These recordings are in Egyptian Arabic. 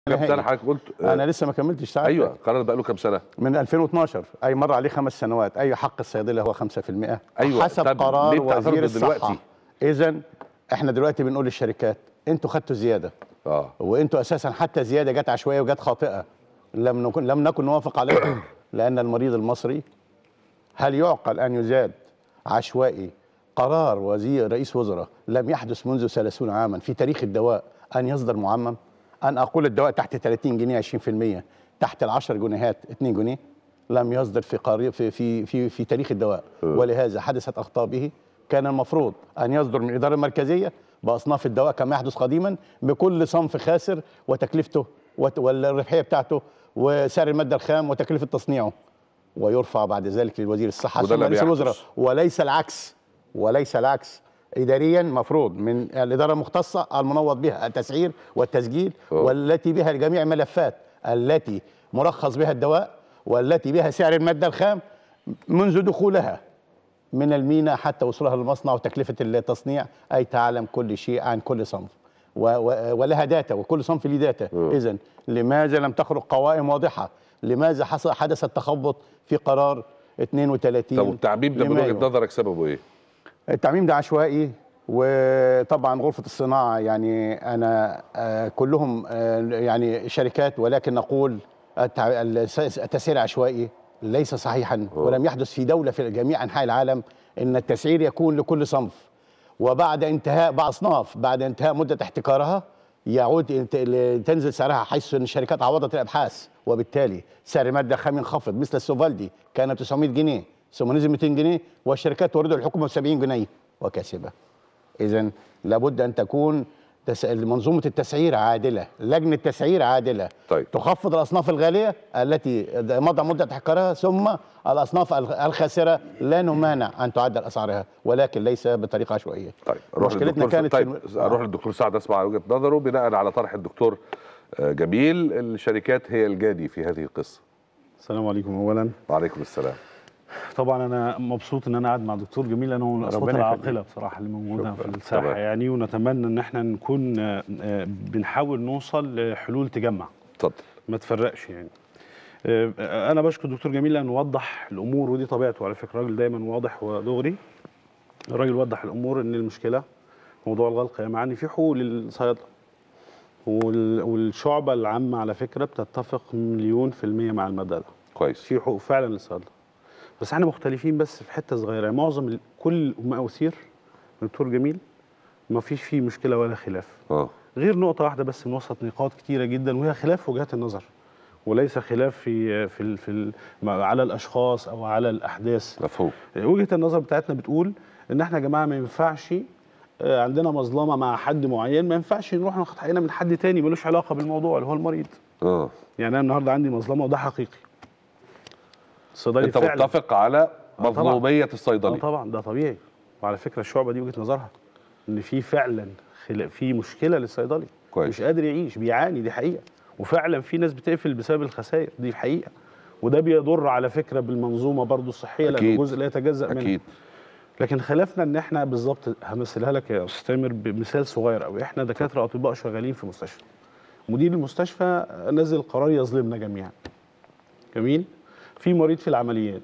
كام نهائي. سنه حضرتك قلت آه، انا لسه ما كملتش ساعتك ايوه القرار بقى له كام سنه من 2012 اي مر عليه خمس سنوات اي حق الصيدله هو 5% أيوة، حسب طب قرار ليه بتعترضوا وزير الصحه دلوقتي؟ اذا احنا دلوقتي بنقول للشركات انتوا خدتوا زياده اه وانتوا اساسا حتى زياده جت عشوائيه وجت خاطئه لم نكن لم نكن نوافق عليها لان المريض المصري هل يعقل ان يزاد عشوائي قرار وزير رئيس وزراء لم يحدث منذ 30 عاما في تاريخ الدواء ان يصدر معمم ان اقول الدواء تحت 30 جنيه 20% تحت ال 10 جنيهات 2 جنيه لم يصدر في قريب في في في, في تاريخ الدواء ولهذا حدثت اخطاء به كان المفروض ان يصدر من الاداره المركزيه باصناف الدواء كما يحدث قديما بكل صنف خاسر وتكلفته وت- والربحيه بتاعته وسعر الماده الخام وتكلفه تصنيعه ويرفع بعد ذلك للوزير الصحه وده ثم اللي رئيس بيحدث. الوزراء وليس العكس وليس العكس اداريا مفروض من الاداره المختصه المنوط بها التسعير والتسجيل أوه. والتي بها جميع الملفات التي مرخص بها الدواء والتي بها سعر الماده الخام منذ دخولها من المينا حتى وصولها للمصنع وتكلفه التصنيع اي تعلم كل شيء عن كل صنف و و ولها داتا وكل صنف له داتا اذا لماذا لم تخرج قوائم واضحه لماذا حصل حدث التخبط في قرار 32 طب والتعبيب ده من لمايو؟ وجهه نظرك سببه ايه؟ التعميم ده عشوائي وطبعا غرفة الصناعة يعني أنا آه، كلهم آه، يعني شركات ولكن نقول التع- الس- التسعير عشوائي ليس صحيحا ولم يحدث في دولة في جميع أنحاء العالم أن التسعير يكون لكل صنف وبعد انتهاء بعض أصناف بعد انتهاء مدة احتكارها يعود انت- ل- تنزل سعرها حيث ان الشركات عوضت الابحاث وبالتالي سعر الماده الخام ينخفض مثل السوفالدي كان 900 جنيه ثم نزل 200 جنيه والشركات توردوا الحكومه ب 70 جنيه وكاسبه. اذا لابد ان تكون تس... منظومه التسعير عادله، لجنه تسعير عادله طيب. تخفض الاصناف الغاليه التي مضى مده احتكارها ثم الاصناف الخ- الخاسره لا نمانع ان تعدل اسعارها ولكن ليس بطريقه عشوائيه. طيب اروح مشكلتنا للدكتور كانت طيب في الم- اروح للدكتور سعد اسمع وجهه نظره بناء على طرح الدكتور آه، جميل الشركات هي الجاني في هذه القصه السلام عليكم اولا وعليكم السلام طبعا انا مبسوط ان انا قاعد مع دكتور جميل لانه من الاصوات ربنا يخليك. العاقله بصراحه اللي موجوده شكراً. في الساحه تمام. يعني ونتمنى ان احنا نكون آه، آه، بنحاول نوصل لحلول تجمع اتفضل ما تفرقش يعني آه، انا بشكر الدكتور جميل لانه وضح الامور ودي طبيعته على فكره راجل دايما واضح ودغري الراجل وضح الامور ان المشكله موضوع الغلق يا معاني في حقوق للصيادله وال- والشعبه العامه على فكره بتتفق مليون في الميه مع الماده ده كويس في حقوق فعلا للصيادله بس احنا مختلفين بس في حته صغيره يعني معظم ال- كل ما اثير من دكتور جميل ما فيش فيه مشكله ولا خلاف اه غير نقطه واحده بس من وسط نقاط كتيره جدا وهي خلاف وجهات النظر وليس خلاف في في ال- في ال- مع- على الاشخاص او على الاحداث مفهوم وجهه النظر بتاعتنا بتقول ان احنا يا جماعه ما ينفعش آه، عندنا مظلمه مع حد معين ما ينفعش نروح ناخد حقنا من حد تاني ملوش علاقه بالموضوع اللي هو المريض اه يعني انا النهارده عندي مظلمه وده حقيقي الصيدلي انت فعلا متفق على طبعاً. مظلوميه اه الصيدلي طبعا ده طبيعي وعلى فكره الشعبه دي وجهه نظرها ان في فعلا خلا- في مشكله للصيدلي كويس. مش قادر يعيش بيعاني دي حقيقه وفعلا في ناس بتقفل بسبب الخسائر دي حقيقه وده بيضر على فكره بالمنظومه برضو الصحيه لانه أكيد. جزء لا يتجزا منها اكيد لكن خلافنا ان احنا بالظبط همثلها لك يا استاذ تامر بمثال صغير قوي احنا دكاتره اطباء شغالين في مستشفى مدير المستشفى نزل قرار يظلمنا جميعا جميل في مريض في العمليات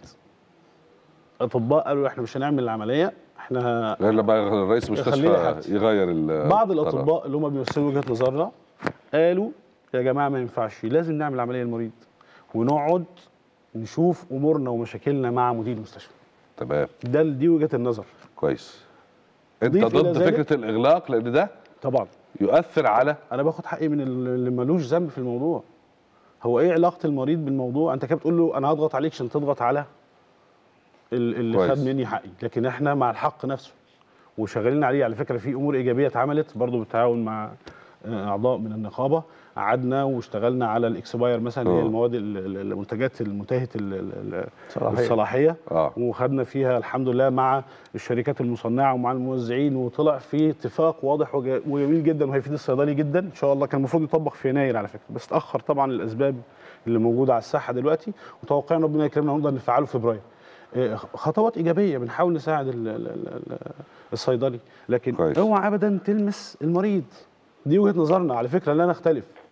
اطباء قالوا احنا مش هنعمل العمليه احنا غير لما رئيس خليني المستشفى حد. يغير ال- بعض القرار. الاطباء اللي هم بيمثلوا وجهه نظرنا قالوا يا جماعه ما ينفعش لازم نعمل عمليه للمريض ونقعد نشوف امورنا ومشاكلنا مع مدير المستشفى تمام ده دي وجهه النظر كويس انت ضيف إلى ضد ذلك- فكره الاغلاق لان ده طبعا يؤثر على انا باخد حقي من اللي ملوش ذنب في الموضوع هو ايه علاقه المريض بالموضوع انت كده بتقول له انا هضغط عليك عشان تضغط على ال- اللي كويس. خد مني حقي لكن احنا مع الحق نفسه وشغالين عليه على فكره في امور ايجابيه اتعملت برضو بالتعاون مع آه، اعضاء من النقابه قعدنا واشتغلنا على الاكسباير مثلا اللي هي آه. المواد ال- ال- المنتجات المنتهيه ال- ال- صلاحية. الصلاحيه اه وخدنا فيها الحمد لله مع الشركات المصنعه ومع الموزعين وطلع في اتفاق واضح وج- وجميل جدا وهيفيد الصيدلي جدا ان شاء الله كان المفروض يطبق في يناير على فكره بس اتاخر طبعا الاسباب اللي موجوده على الساحه دلوقتي وتوقعنا ربنا يكرمنا ونقدر نفعله في فبراير إيه، خطوات ايجابيه بنحاول نساعد ال- ال- ال- ال- الصيدلي لكن كويس. اوعى ابدا تلمس المريض دي وجهه نظرنا على فكره لا نختلف